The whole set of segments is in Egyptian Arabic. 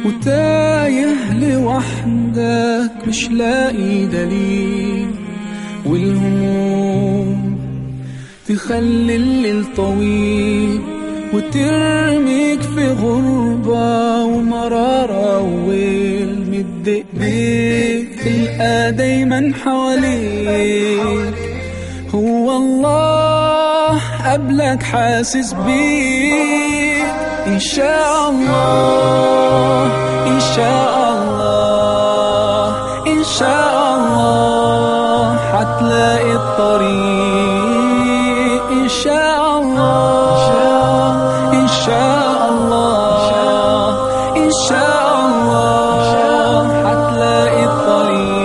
وتايه لوحدك مش لاقي دليل والهموم تخلي الليل طويل وترميك في غربة ومرارة والمد ايديك تلقى دايما حواليك هو الله قبلك حاسس بيك إن شاء الله إن شاء الله إن شاء الله حتلاقي الطريق إن شاء الله إن شاء الله إن شاء الله حتلاقي الطريق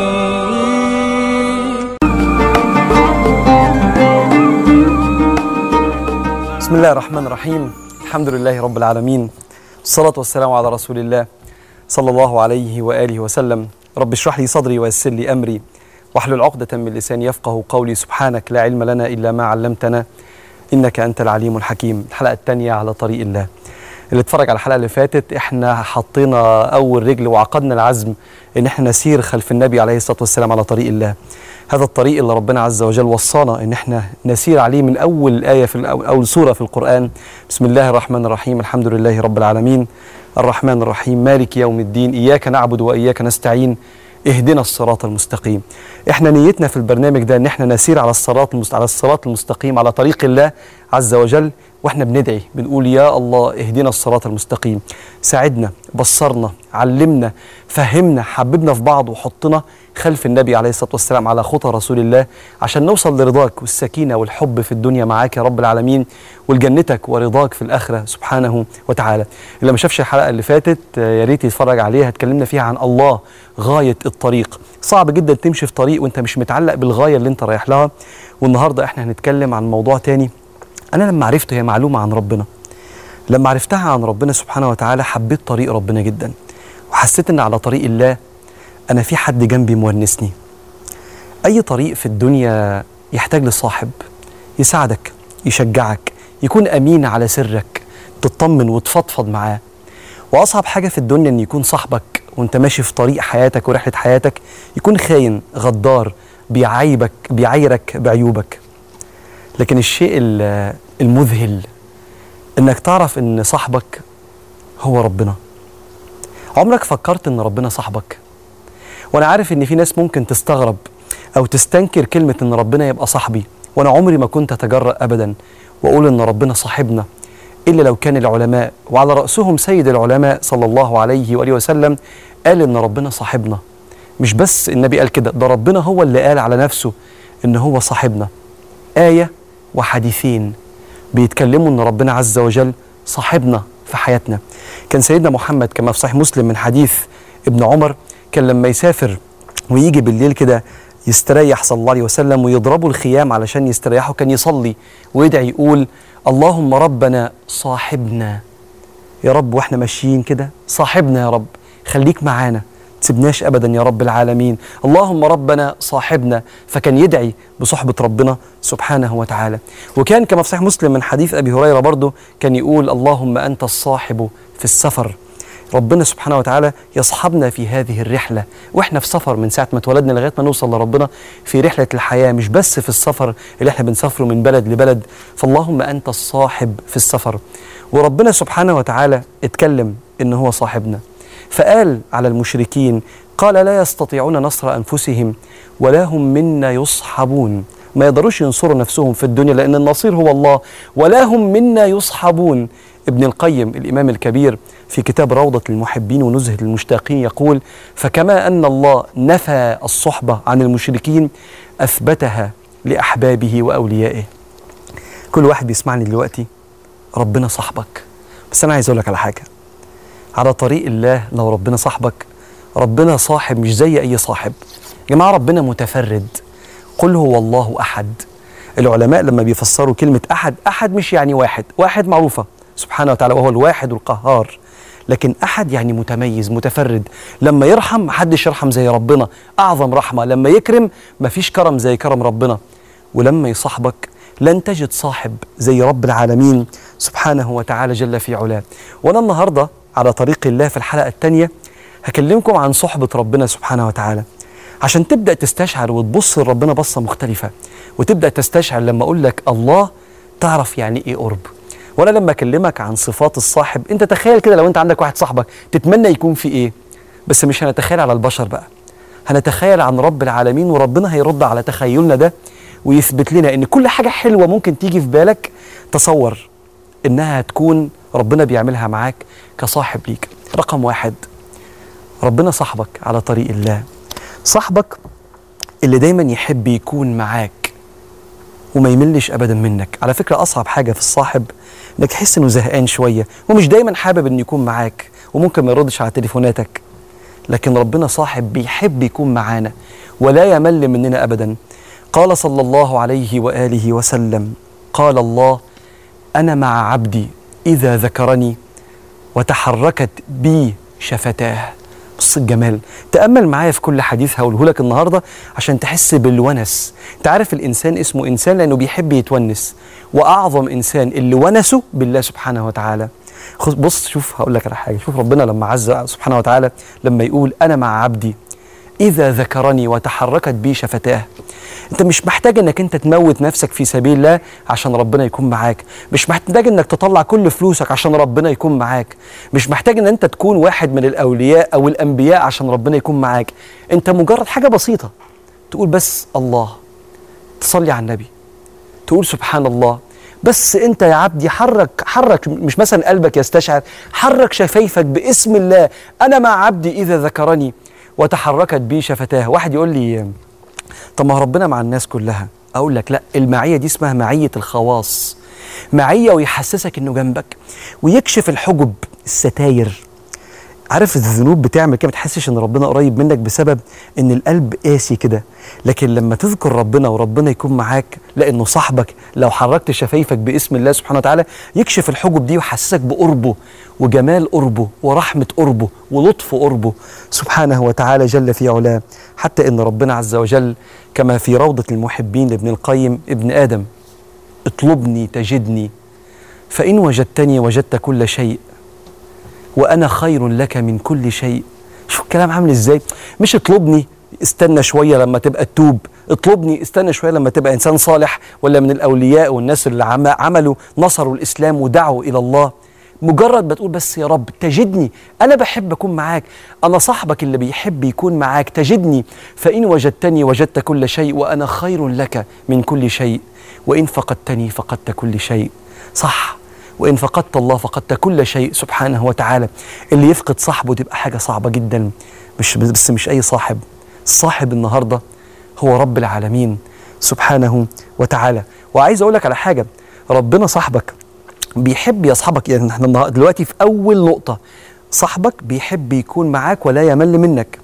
بسم الله الرحمن الرحيم الحمد لله رب العالمين والصلاة والسلام على رسول الله صلى الله عليه وآله وسلم رب اشرح لي صدري ويسر لي أمري واحلل عقدة من لساني يفقه قولي سبحانك لا علم لنا إلا ما علمتنا إنك أنت العليم الحكيم الحلقة الثانية على طريق الله اللي اتفرج على الحلقة اللي فاتت احنا حطينا أول رجل وعقدنا العزم إن احنا نسير خلف النبي عليه الصلاة والسلام على طريق الله هذا الطريق اللي ربنا عز وجل وصانا ان احنا نسير عليه من اول ايه في الأول اول سوره في القران بسم الله الرحمن الرحيم الحمد لله رب العالمين الرحمن الرحيم مالك يوم الدين اياك نعبد واياك نستعين اهدنا الصراط المستقيم احنا نيتنا في البرنامج ده ان احنا نسير على الصراط المست... على الصراط المستقيم على طريق الله عز وجل واحنا بندعي بنقول يا الله اهدنا الصراط المستقيم ساعدنا بصرنا علمنا فهمنا حببنا في بعض وحطنا خلف النبي عليه الصلاه والسلام على خطى رسول الله عشان نوصل لرضاك والسكينه والحب في الدنيا معاك يا رب العالمين ولجنتك ورضاك في الاخره سبحانه وتعالى. اللي ما شافش الحلقه اللي فاتت آه، يا ريت يتفرج عليها اتكلمنا فيها عن الله غايه الطريق. صعب جدا تمشي في طريق وانت مش متعلق بالغايه اللي انت رايح لها والنهارده احنا هنتكلم عن موضوع تاني انا لما عرفته هي معلومه عن ربنا. لما عرفتها عن ربنا سبحانه وتعالى حبيت طريق ربنا جدا وحسيت ان على طريق الله انا في حد جنبي مونسني اي طريق في الدنيا يحتاج لصاحب يساعدك يشجعك يكون امين على سرك تطمن وتفضفض معاه واصعب حاجه في الدنيا ان يكون صاحبك وانت ماشي في طريق حياتك ورحله حياتك يكون خاين غدار بيعيبك بيعايرك بعيوبك لكن الشيء ال- المذهل انك تعرف ان صاحبك هو ربنا عمرك فكرت ان ربنا صاحبك وانا عارف ان في ناس ممكن تستغرب او تستنكر كلمه ان ربنا يبقى صاحبي وانا عمري ما كنت اتجرأ ابدا واقول ان ربنا صاحبنا الا لو كان العلماء وعلى راسهم سيد العلماء صلى الله عليه واله وسلم قال ان ربنا صاحبنا مش بس النبي قال كده ده ربنا هو اللي قال على نفسه ان هو صاحبنا ايه وحديثين بيتكلموا ان ربنا عز وجل صاحبنا في حياتنا كان سيدنا محمد كما في صحيح مسلم من حديث ابن عمر كان لما يسافر ويجي بالليل كده يستريح صلى الله عليه وسلم ويضربوا الخيام علشان يستريحوا كان يصلي ويدعي يقول اللهم ربنا صاحبنا يا رب واحنا ماشيين كده صاحبنا يا رب خليك معانا تسيبناش ابدا يا رب العالمين اللهم ربنا صاحبنا فكان يدعي بصحبه ربنا سبحانه وتعالى وكان كما في صحيح مسلم من حديث ابي هريره برضه كان يقول اللهم انت الصاحب في السفر ربنا سبحانه وتعالى يصحبنا في هذه الرحله واحنا في سفر من ساعه ما اتولدنا لغايه ما نوصل لربنا في رحله الحياه مش بس في السفر اللي احنا بنسافره من بلد لبلد فاللهم انت الصاحب في السفر وربنا سبحانه وتعالى اتكلم ان هو صاحبنا فقال على المشركين قال لا يستطيعون نصر انفسهم ولا هم منا يصحبون ما يقدروش ينصروا نفسهم في الدنيا لان النصير هو الله ولا هم منا يصحبون ابن القيم الامام الكبير في كتاب روضه المحبين ونزهه المشتاقين يقول فكما ان الله نفى الصحبه عن المشركين اثبتها لاحبابه واوليائه كل واحد بيسمعني دلوقتي ربنا صاحبك بس انا عايز اقول لك على حاجه على طريق الله لو ربنا صاحبك ربنا صاحب مش زي اي صاحب يا جماعه ربنا متفرد قل هو الله احد العلماء لما بيفسروا كلمه احد احد مش يعني واحد واحد معروفه سبحانه وتعالى وهو الواحد القهار لكن احد يعني متميز متفرد لما يرحم محدش يرحم زي ربنا اعظم رحمه لما يكرم مفيش كرم زي كرم ربنا ولما يصاحبك لن تجد صاحب زي رب العالمين سبحانه وتعالى جل في علاه وانا النهارده على طريق الله في الحلقة الثانية هكلمكم عن صحبة ربنا سبحانه وتعالى عشان تبدأ تستشعر وتبص لربنا بصة مختلفة وتبدأ تستشعر لما أقول لك الله تعرف يعني إيه قرب وأنا لما أكلمك عن صفات الصاحب أنت تخيل كده لو أنت عندك واحد صاحبك تتمنى يكون في إيه بس مش هنتخيل على البشر بقى هنتخيل عن رب العالمين وربنا هيرد على تخيلنا ده ويثبت لنا ان كل حاجه حلوه ممكن تيجي في بالك تصور انها هتكون ربنا بيعملها معاك كصاحب ليك رقم واحد ربنا صاحبك على طريق الله صاحبك اللي دايما يحب يكون معاك وما يملش ابدا منك على فكره اصعب حاجه في الصاحب انك تحس انه زهقان شويه ومش دايما حابب انه يكون معاك وممكن ما يردش على تليفوناتك لكن ربنا صاحب بيحب يكون معانا ولا يمل مننا ابدا قال صلى الله عليه واله وسلم قال الله انا مع عبدي اذا ذكرني وتحركت بي شفتاه بص الجمال تامل معايا في كل حديث هقوله لك النهارده عشان تحس بالونس انت عارف الانسان اسمه انسان لانه بيحب يتونس واعظم انسان اللي ونسه بالله سبحانه وتعالى خذ بص شوف هقول لك على حاجه شوف ربنا لما عز سبحانه وتعالى لما يقول انا مع عبدي اذا ذكرني وتحركت بي شفتاه انت مش محتاج انك انت تموت نفسك في سبيل الله عشان ربنا يكون معاك مش محتاج انك تطلع كل فلوسك عشان ربنا يكون معاك مش محتاج ان انت تكون واحد من الاولياء او الانبياء عشان ربنا يكون معاك انت مجرد حاجه بسيطه تقول بس الله تصلي على النبي تقول سبحان الله بس انت يا عبدي حرك حرك مش مثلا قلبك يستشعر حرك شفايفك باسم الله انا مع عبدي اذا ذكرني وتحركت بي شفتاه واحد يقول لي طب ما هو ربنا مع الناس كلها اقول لك لا المعيه دي اسمها معيه الخواص معيه ويحسسك انه جنبك ويكشف الحجب الستاير عارف الذنوب بتعمل كده ما تحسش ان ربنا قريب منك بسبب ان القلب قاسي كده لكن لما تذكر ربنا وربنا يكون معاك لانه صاحبك لو حركت شفايفك باسم الله سبحانه وتعالى يكشف الحجب دي ويحسسك بقربه وجمال قربه ورحمه قربه ولطف قربه سبحانه وتعالى جل في علاه حتى ان ربنا عز وجل كما في روضه المحبين لابن القيم ابن ادم اطلبني تجدني فان وجدتني وجدت كل شيء وانا خير لك من كل شيء شوف الكلام عامل ازاي مش اطلبني استنى شويه لما تبقى تتوب اطلبني استنى شويه لما تبقى انسان صالح ولا من الاولياء والناس اللي عم- عملوا نصروا الاسلام ودعوا الى الله مجرد بتقول بس يا رب تجدني انا بحب اكون معاك انا صاحبك اللي بيحب يكون معاك تجدني فان وجدتني وجدت كل شيء وانا خير لك من كل شيء وان فقدتني فقدت كل شيء صح وإن فقدت الله فقدت كل شيء سبحانه وتعالى اللي يفقد صاحبه تبقى حاجة صعبة جدا مش بس مش أي صاحب الصاحب النهاردة هو رب العالمين سبحانه وتعالى وعايز أقول لك على حاجة ربنا صاحبك بيحب يصحبك يعني احنا النهار- دلوقتي في أول نقطة صاحبك بيحب يكون معاك ولا يمل منك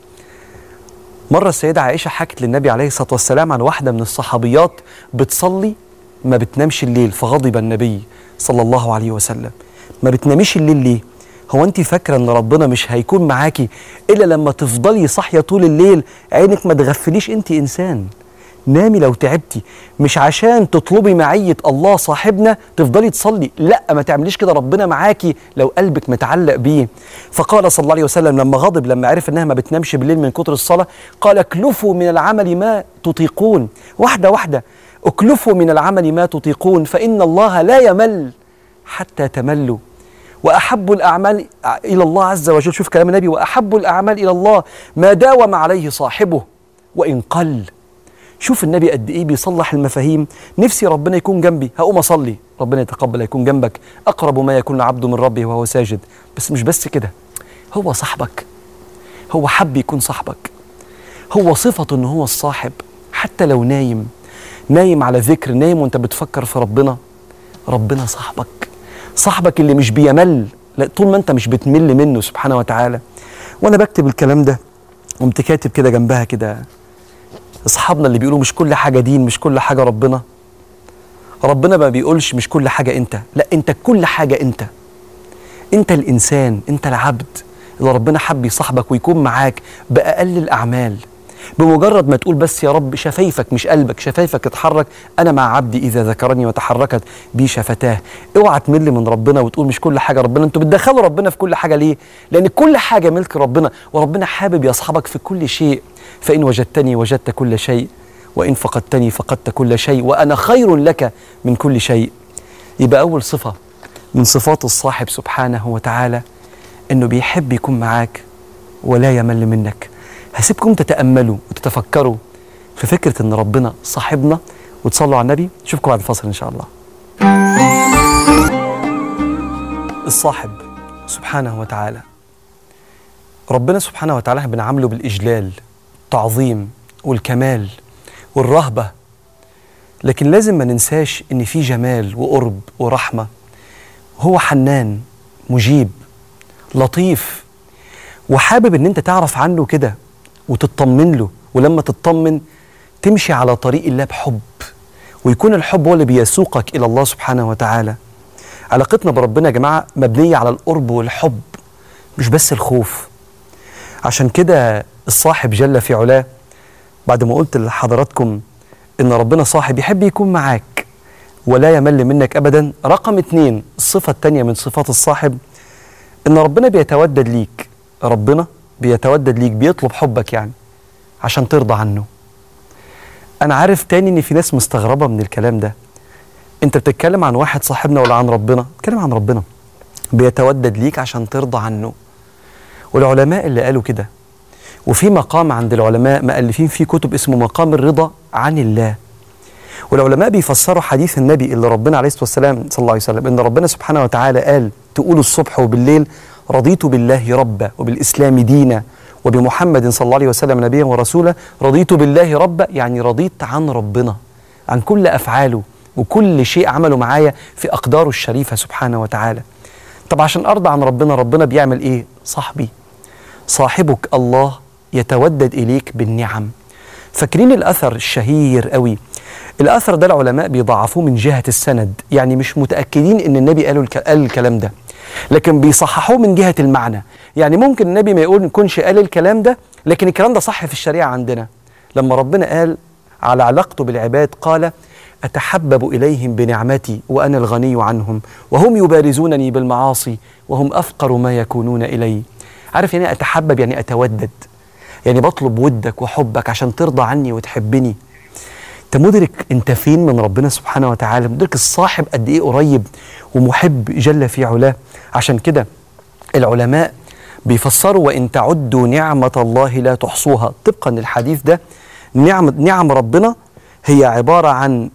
مرة السيدة عائشة حكت للنبي عليه الصلاة والسلام عن واحدة من الصحابيات بتصلي ما بتنامش الليل فغضب النبي صلى الله عليه وسلم ما بتناميش الليل ليه؟ هو انت فاكرة ان ربنا مش هيكون معاكي الا لما تفضلي صاحية طول الليل عينك ما تغفليش انت انسان نامي لو تعبتي مش عشان تطلبي معية الله صاحبنا تفضلي تصلي لا ما تعمليش كده ربنا معاكي لو قلبك متعلق بيه فقال صلى الله عليه وسلم لما غضب لما عرف انها ما بتنامش بالليل من كتر الصلاة قال اكلفوا من العمل ما تطيقون واحدة واحدة اكلفوا من العمل ما تطيقون فإن الله لا يمل حتى تملوا وأحب الأعمال إلى الله عز وجل شوف كلام النبي وأحب الأعمال إلى الله ما داوم عليه صاحبه وإن قل شوف النبي قد ايه بيصلح المفاهيم نفسي ربنا يكون جنبي هقوم اصلي ربنا يتقبل يكون جنبك اقرب ما يكون العبد من ربه وهو ساجد بس مش بس كده هو صاحبك هو حب يكون صاحبك هو صفته ان هو الصاحب حتى لو نايم نايم على ذكر نايم وانت بتفكر في ربنا ربنا صاحبك صاحبك اللي مش بيمل لا طول ما انت مش بتمل منه سبحانه وتعالى وانا بكتب الكلام ده قمت كاتب كده جنبها كده اصحابنا اللي بيقولوا مش كل حاجه دين مش كل حاجه ربنا ربنا ما بيقولش مش كل حاجه انت لا انت كل حاجه انت انت الانسان انت العبد اللي ربنا حب يصاحبك ويكون معاك باقل الاعمال بمجرد ما تقول بس يا رب شفايفك مش قلبك شفايفك تتحرك انا مع عبدي اذا ذكرني وتحركت بي شفتاه اوعى تمل من ربنا وتقول مش كل حاجه ربنا انتوا بتدخلوا ربنا في كل حاجه ليه لان كل حاجه ملك ربنا وربنا حابب يصحبك في كل شيء فان وجدتني وجدت كل شيء وان فقدتني فقدت كل شيء وانا خير لك من كل شيء يبقى اول صفه من صفات الصاحب سبحانه وتعالى انه بيحب يكون معاك ولا يمل منك هسيبكم تتاملوا وتتفكروا في فكره ان ربنا صاحبنا وتصلوا على النبي نشوفكم بعد الفاصل ان شاء الله الصاحب سبحانه وتعالى ربنا سبحانه وتعالى بنعامله بالاجلال التعظيم والكمال والرهبه لكن لازم ما ننساش ان في جمال وقرب ورحمه هو حنان مجيب لطيف وحابب ان انت تعرف عنه كده وتطمن له ولما تطمن تمشي على طريق الله بحب ويكون الحب هو اللي بيسوقك الى الله سبحانه وتعالى علاقتنا بربنا يا جماعه مبنيه على القرب والحب مش بس الخوف عشان كده الصاحب جل في علاه بعد ما قلت لحضراتكم ان ربنا صاحب يحب يكون معاك ولا يمل منك ابدا رقم اتنين الصفه التانيه من صفات الصاحب ان ربنا بيتودد ليك ربنا بيتودد ليك بيطلب حبك يعني عشان ترضى عنه انا عارف تاني ان في ناس مستغربه من الكلام ده انت بتتكلم عن واحد صاحبنا ولا عن ربنا بتتكلم عن ربنا بيتودد ليك عشان ترضى عنه والعلماء اللي قالوا كده وفي مقام عند العلماء مؤلفين فيه كتب اسمه مقام الرضا عن الله والعلماء بيفسروا حديث النبي اللي ربنا عليه الصلاه والسلام صلى الله عليه وسلم ان ربنا سبحانه وتعالى قال تقول الصبح وبالليل رضيت بالله ربا وبالاسلام دينا وبمحمد صلى الله عليه وسلم نبيا ورسولا رضيت بالله ربا يعني رضيت عن ربنا عن كل افعاله وكل شيء عمله معايا في اقداره الشريفه سبحانه وتعالى طب عشان ارضى عن ربنا ربنا بيعمل ايه صاحبي صاحبك الله يتودد اليك بالنعم فاكرين الاثر الشهير قوي الاثر ده العلماء بيضعفوه من جهه السند يعني مش متاكدين ان النبي قالوا الك... قال الكلام ده لكن بيصححوه من جهه المعنى يعني ممكن النبي ما يقول يكونش قال الكلام ده لكن الكلام ده صح في الشريعه عندنا لما ربنا قال على علاقته بالعباد قال اتحبب اليهم بنعمتي وانا الغني عنهم وهم يبارزونني بالمعاصي وهم افقر ما يكونون الي عارف يعني إيه اتحبب يعني اتودد يعني بطلب ودك وحبك عشان ترضى عني وتحبني انت مدرك انت فين من ربنا سبحانه وتعالى مدرك الصاحب قد ايه قريب ومحب جل في علاه عشان كده العلماء بيفسروا وان تعدوا نعمه الله لا تحصوها طبقا للحديث ده نعم نعم ربنا هي عباره عن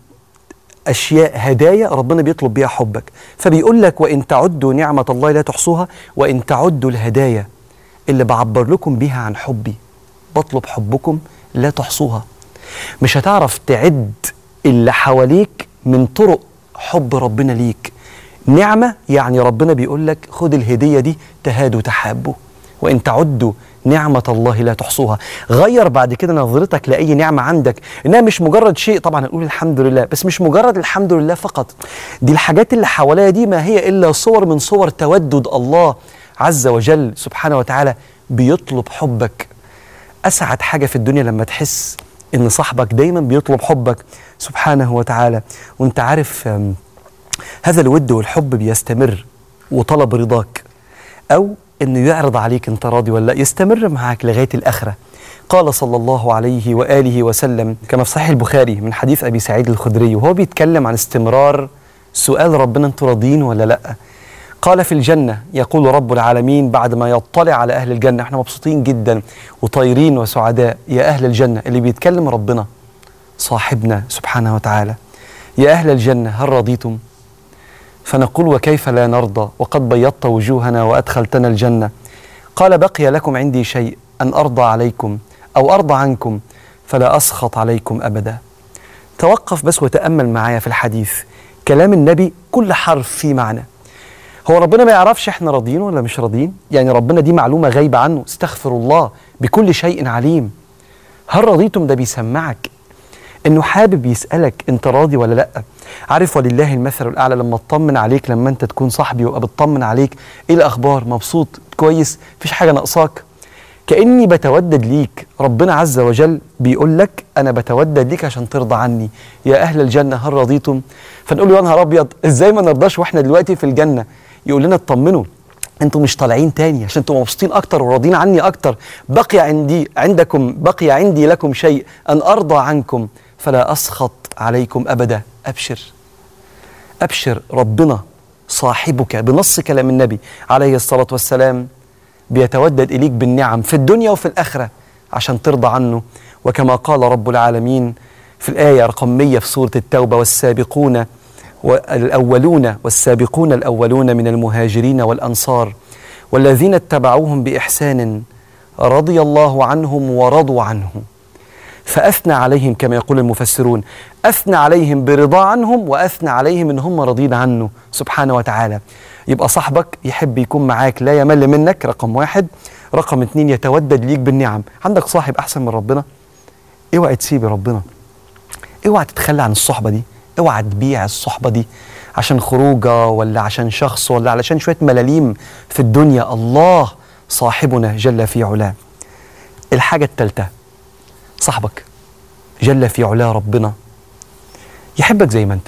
اشياء هدايا ربنا بيطلب بيها حبك فبيقول لك وان تعدوا نعمه الله لا تحصوها وان تعدوا الهدايا اللي بعبر لكم بيها عن حبي بطلب حبكم لا تحصوها مش هتعرف تعد اللي حواليك من طرق حب ربنا ليك نعمة يعني ربنا بيقول لك خد الهدية دي تهادوا تحابوا وإن تعدوا نعمة الله لا تحصوها غير بعد كده نظرتك لأي نعمة عندك إنها مش مجرد شيء طبعا نقول الحمد لله بس مش مجرد الحمد لله فقط دي الحاجات اللي حواليا دي ما هي إلا صور من صور تودد الله عز وجل سبحانه وتعالى بيطلب حبك أسعد حاجة في الدنيا لما تحس إن صاحبك دايما بيطلب حبك سبحانه وتعالى وانت عارف أم، هذا الود والحب بيستمر وطلب رضاك أو إنه يعرض عليك أنت راضي ولا لا يستمر معاك لغاية الآخرة قال صلى الله عليه وآله وسلم كما في صحيح البخاري من حديث أبي سعيد الخدري وهو بيتكلم عن استمرار سؤال ربنا أنتوا راضيين ولا لأ قال في الجنة يقول رب العالمين بعد ما يطلع على أهل الجنة احنا مبسوطين جدا وطايرين وسعداء يا أهل الجنة اللي بيتكلم ربنا صاحبنا سبحانه وتعالى يا أهل الجنة هل رضيتم؟ فنقول وكيف لا نرضى وقد بيضت وجوهنا وأدخلتنا الجنة قال بقي لكم عندي شيء أن أرضى عليكم أو أرضى عنكم فلا أسخط عليكم أبدا توقف بس وتأمل معايا في الحديث كلام النبي كل حرف فيه معنى هو ربنا ما يعرفش احنا راضيين ولا مش راضيين يعني ربنا دي معلومة غايبة عنه استغفر الله بكل شيء عليم هل رضيتم ده بيسمعك انه حابب يسألك انت راضي ولا لا عارف ولله المثل الاعلى لما اطمن عليك لما انت تكون صاحبي وابقى بطمن عليك ايه الاخبار مبسوط كويس مفيش حاجة ناقصاك كاني بتودد ليك ربنا عز وجل بيقول لك انا بتودد ليك عشان ترضى عني يا اهل الجنه هل رضيتم فنقول له يا نهار ابيض ازاي ما نرضاش واحنا دلوقتي في الجنه يقول لنا اطمنوا انتوا مش طالعين تاني عشان تبقوا مبسوطين اكتر وراضين عني اكتر بقي عندي عندكم بقي عندي لكم شيء ان ارضى عنكم فلا اسخط عليكم ابدا ابشر ابشر ربنا صاحبك بنص كلام النبي عليه الصلاه والسلام بيتودد اليك بالنعم في الدنيا وفي الاخره عشان ترضى عنه وكما قال رب العالمين في الايه رقم 100 في سوره التوبه والسابقون والأولون والسابقون الأولون من المهاجرين والأنصار والذين اتبعوهم بإحسان رضي الله عنهم ورضوا عنه فأثنى عليهم كما يقول المفسرون أثنى عليهم برضا عنهم وأثنى عليهم إن هم راضين عنه سبحانه وتعالى يبقى صاحبك يحب يكون معاك لا يمل منك رقم واحد رقم اتنين يتودد ليك بالنعم عندك صاحب أحسن من ربنا اوعي تسيب ربنا اوعى تتخلى عن الصحبة دي اوعى تبيع الصحبة دي عشان خروجه ولا عشان شخص ولا علشان شوية ملاليم في الدنيا الله صاحبنا جل في علاه الحاجة التالتة صاحبك جل في علاه ربنا يحبك زي ما انت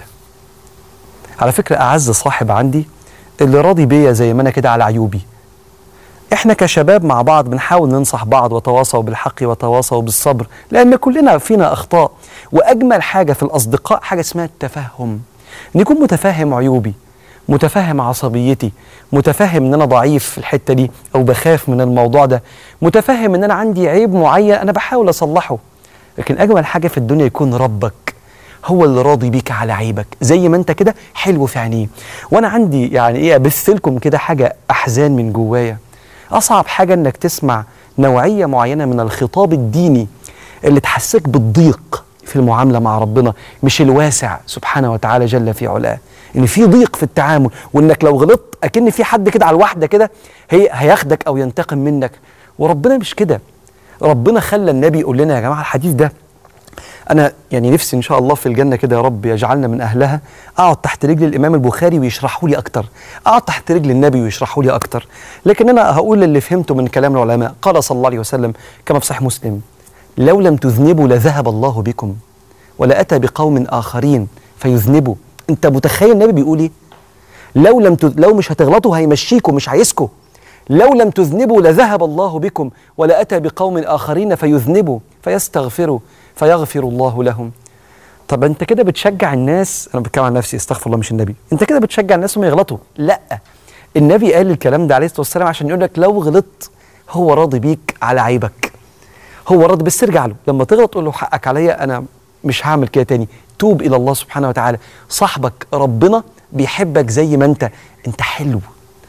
على فكرة أعز صاحب عندي اللي راضي بيا زي ما أنا كده على عيوبي احنا كشباب مع بعض بنحاول ننصح بعض وتواصوا بالحق وتواصوا بالصبر لان كلنا فينا اخطاء واجمل حاجه في الاصدقاء حاجه اسمها التفهم نكون متفهم عيوبي متفهم عصبيتي متفهم ان انا ضعيف في الحته دي او بخاف من الموضوع ده متفهم ان انا عندي عيب معين انا بحاول اصلحه لكن اجمل حاجه في الدنيا يكون ربك هو اللي راضي بيك على عيبك زي ما انت كده حلو في عينيه وانا عندي يعني ايه ابث لكم كده حاجه احزان من جوايا اصعب حاجه انك تسمع نوعيه معينه من الخطاب الديني اللي تحسسك بالضيق في المعامله مع ربنا مش الواسع سبحانه وتعالى جل في علاه ان في ضيق في التعامل وانك لو غلطت اكن في حد كده على الواحده كده هي هياخدك او ينتقم منك وربنا مش كده ربنا خلى النبي يقول لنا يا جماعه الحديث ده انا يعني نفسي ان شاء الله في الجنه كده يا رب يجعلنا من اهلها اقعد تحت رجل الامام البخاري ويشرحوا لي اكتر اقعد تحت رجل النبي ويشرحوا لي اكتر لكن انا هقول اللي فهمته من كلام العلماء قال صلى الله عليه وسلم كما في صحيح مسلم لو لم تذنبوا لذهب الله بكم ولاتى بقوم اخرين فيذنبوا انت متخيل النبي بيقول ايه لو لم تذ... لو مش هتغلطوا هيمشيكم مش عايزكم لو لم تذنبوا لذهب الله بكم ولاتى بقوم اخرين فيذنبوا فيستغفروا فيغفر الله لهم طب انت كده بتشجع الناس انا بتكلم عن نفسي استغفر الله مش النبي انت كده بتشجع الناس انهم يغلطوا لا النبي قال الكلام ده عليه الصلاه والسلام عشان يقول لك لو غلطت هو راضي بيك على عيبك هو راضي بس ترجع له لما تغلط قول له حقك عليا انا مش هعمل كده تاني توب الى الله سبحانه وتعالى صاحبك ربنا بيحبك زي ما انت انت حلو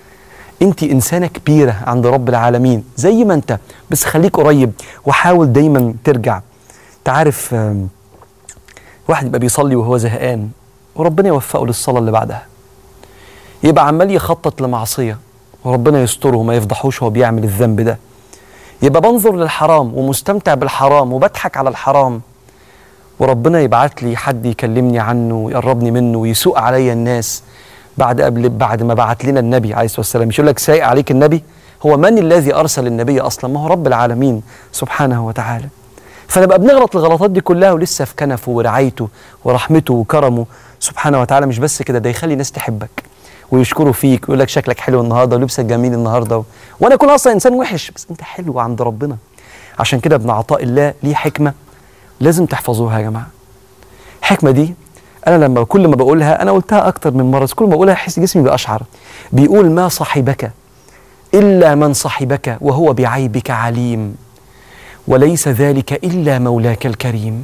انت انسانه كبيره عند رب العالمين زي ما انت بس خليك قريب وحاول دايما ترجع تعرف واحد يبقى بيصلي وهو زهقان وربنا يوفقه للصلاه اللي بعدها يبقى عمال يخطط لمعصيه وربنا يستره وما يفضحوش وهو بيعمل الذنب ده يبقى بنظر للحرام ومستمتع بالحرام وبضحك على الحرام وربنا يبعت لي حد يكلمني عنه ويقربني منه ويسوق عليا الناس بعد قبل بعد ما بعت لنا النبي عليه الصلاه والسلام مش يقول لك سايق عليك النبي هو من الذي ارسل النبي اصلا ما هو رب العالمين سبحانه وتعالى فنبقى بنغلط الغلطات دي كلها ولسه في كنفه ورعايته ورحمته وكرمه سبحانه وتعالى مش بس كده ده يخلي الناس تحبك ويشكروا فيك ويقول لك شكلك حلو النهارده ولبسك جميل النهارده و... وانا اكون اصلا انسان وحش بس انت حلو عند ربنا عشان كده ابن عطاء الله ليه حكمه لازم تحفظوها يا جماعه الحكمه دي انا لما كل ما بقولها انا قلتها اكتر من مره بس كل ما بقولها احس جسمي باشعر بيقول ما صاحبك الا من صاحبك وهو بعيبك عليم وليس ذلك الا مولاك الكريم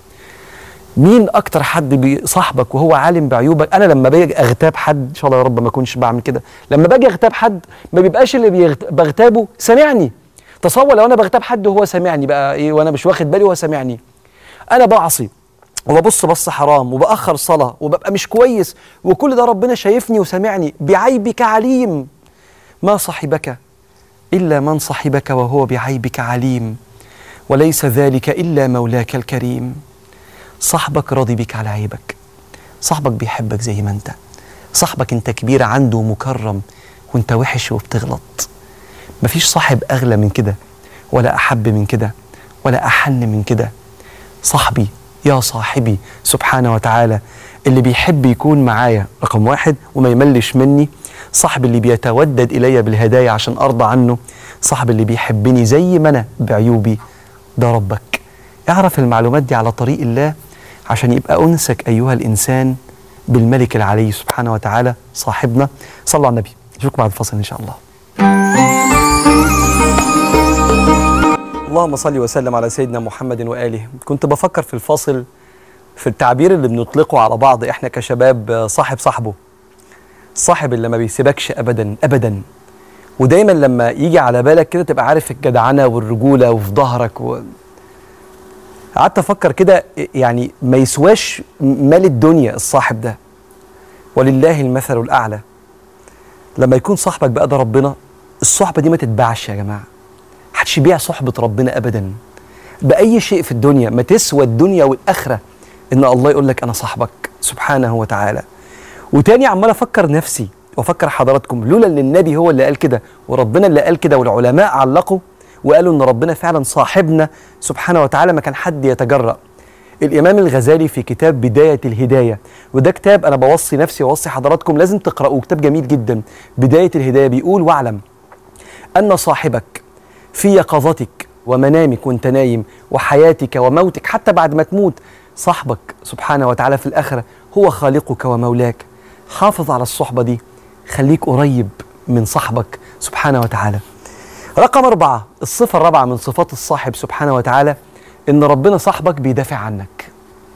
مين اكتر حد بيصاحبك وهو عالم بعيوبك انا لما باجي اغتاب حد ان شاء الله يا رب ما اكونش بعمل كده لما باجي اغتاب حد ما بيبقاش اللي بيغت... بغتابه سامعني تصور لو انا بغتاب حد وهو سامعني بقى ايه وانا مش واخد بالي وهو سامعني انا بعصي وببص بص حرام وبأخر صلاة وببقى مش كويس وكل ده ربنا شايفني وسامعني بعيبك عليم ما صاحبك إلا من صاحبك وهو بعيبك عليم وليس ذلك إلا مولاك الكريم صاحبك راضي بك على عيبك صاحبك بيحبك زي ما انت صاحبك انت كبير عنده مكرم وانت وحش وبتغلط مفيش صاحب أغلى من كده ولا أحب من كده ولا أحن من كده صاحبي يا صاحبي سبحانه وتعالى اللي بيحب يكون معايا رقم واحد وما يملش مني صاحب اللي بيتودد إلي بالهدايا عشان أرضى عنه صاحب اللي بيحبني زي ما أنا بعيوبي ده ربك اعرف المعلومات دي على طريق الله عشان يبقى أنسك أيها الإنسان بالملك العلي سبحانه وتعالى صاحبنا صلوا على النبي نشوفكم بعد الفصل إن شاء الله اللهم صل وسلم على سيدنا محمد وآله كنت بفكر في الفاصل في التعبير اللي بنطلقه على بعض احنا كشباب صاحب صاحبه صاحب اللي ما بيسيبكش ابدا ابدا ودايما لما يجي على بالك كده تبقى عارف الجدعنه والرجوله وفي ظهرك و... قعدت افكر كده يعني ما يسواش مال الدنيا الصاحب ده ولله المثل الاعلى لما يكون صاحبك بقى ده ربنا الصحبه دي ما تتباعش يا جماعه محدش يبيع صحبه ربنا ابدا باي شيء في الدنيا ما تسوى الدنيا والاخره ان الله يقول لك انا صاحبك سبحانه وتعالى وتاني عمال افكر نفسي وافكر حضراتكم لولا ان النبي هو اللي قال كده وربنا اللي قال كده والعلماء علقوا وقالوا ان ربنا فعلا صاحبنا سبحانه وتعالى ما كان حد يتجرأ الامام الغزالي في كتاب بدايه الهدايه وده كتاب انا بوصي نفسي واوصي حضراتكم لازم تقرأوه كتاب جميل جدا بدايه الهدايه بيقول واعلم ان صاحبك في يقظتك ومنامك وانت نايم وحياتك وموتك حتى بعد ما تموت صاحبك سبحانه وتعالى في الآخرة هو خالقك ومولاك حافظ على الصحبة دي خليك قريب من صاحبك سبحانه وتعالى رقم أربعة الصفة الرابعة من صفات الصاحب سبحانه وتعالى إن ربنا صاحبك بيدافع عنك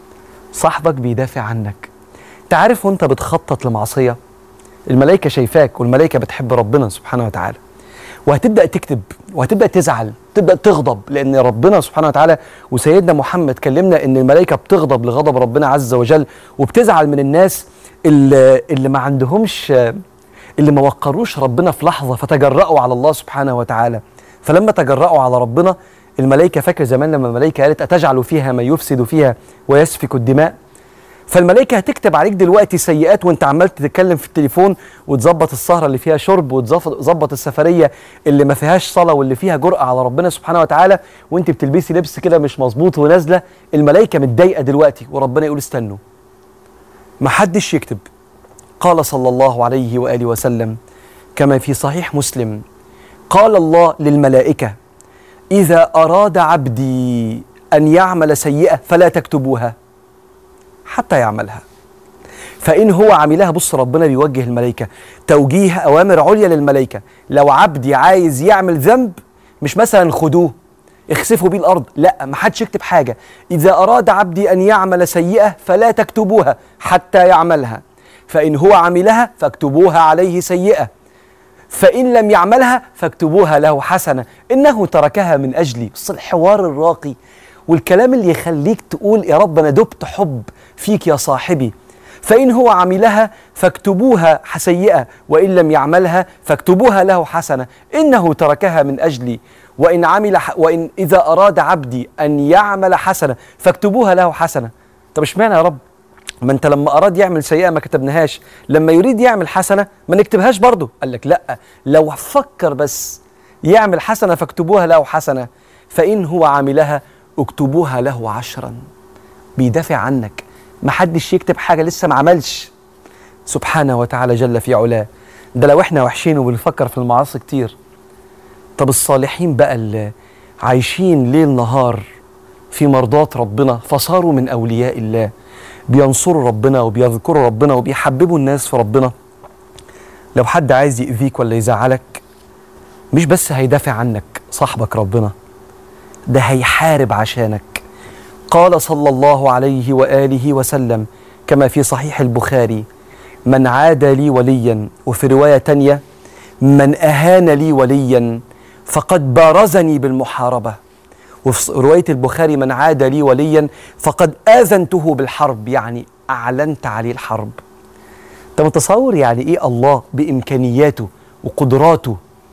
صاحبك بيدافع عنك تعرف وانت بتخطط لمعصية الملائكة شايفاك والملائكة بتحب ربنا سبحانه وتعالى وهتبدا تكتب وهتبدا تزعل تبدا تغضب لان ربنا سبحانه وتعالى وسيدنا محمد كلمنا ان الملائكه بتغضب لغضب ربنا عز وجل وبتزعل من الناس اللي, اللي ما عندهمش اللي ما وقروش ربنا في لحظه فتجرأوا على الله سبحانه وتعالى فلما تجرأوا على ربنا الملائكه فاكر زمان لما الملائكه قالت اتجعل فيها من يفسد فيها ويسفك الدماء فالملائكه هتكتب عليك دلوقتي سيئات وانت عمال تتكلم في التليفون وتظبط السهره اللي فيها شرب وتظبط السفريه اللي ما فيهاش صلاه واللي فيها جرأه على ربنا سبحانه وتعالى وانت بتلبسي لبس كده مش مظبوط ونازله الملائكه متضايقه دلوقتي وربنا يقول استنوا ما حدش يكتب قال صلى الله عليه واله وسلم كما في صحيح مسلم قال الله للملائكه اذا اراد عبدي ان يعمل سيئه فلا تكتبوها حتى يعملها فإن هو عملها بص ربنا بيوجه الملائكة توجيه أوامر عليا للملائكة لو عبدي عايز يعمل ذنب مش مثلا خدوه اخسفوا بيه الأرض لا ما حدش يكتب حاجة إذا أراد عبدي أن يعمل سيئة فلا تكتبوها حتى يعملها فإن هو عملها فاكتبوها عليه سيئة فإن لم يعملها فاكتبوها له حسنة إنه تركها من أجلي بص الحوار الراقي والكلام اللي يخليك تقول يا رب أنا دبت حب فيك يا صاحبي فإن هو عملها فاكتبوها سيئة وإن لم يعملها فاكتبوها له حسنة إنه تركها من أجلي وإن عمل وإن إذا أراد عبدي أن يعمل حسنة فاكتبوها له حسنة طب اشمعنى يا رب ما انت لما اراد يعمل سيئه ما كتبناهاش لما يريد يعمل حسنه ما نكتبهاش برضه قال لك لا لو فكر بس يعمل حسنه فاكتبوها له حسنه فان هو عملها اكتبوها له عشرا بيدافع عنك ما حدش يكتب حاجه لسه ما عملش سبحانه وتعالى جل في علاه ده لو احنا وحشين وبنفكر في المعاصي كتير طب الصالحين بقى اللي عايشين ليل نهار في مرضاة ربنا فصاروا من أولياء الله بينصروا ربنا وبيذكروا ربنا وبيحببوا الناس في ربنا لو حد عايز يأذيك ولا يزعلك مش بس هيدافع عنك صاحبك ربنا ده هيحارب عشانك قال صلى الله عليه وآله وسلم كما في صحيح البخاري من عاد لي وليا وفي رواية تانية من أهان لي وليا فقد بارزني بالمحاربة وفي رواية البخاري من عاد لي وليا فقد آذنته بالحرب يعني أعلنت عليه الحرب أنت متصور يعني إيه الله بإمكانياته وقدراته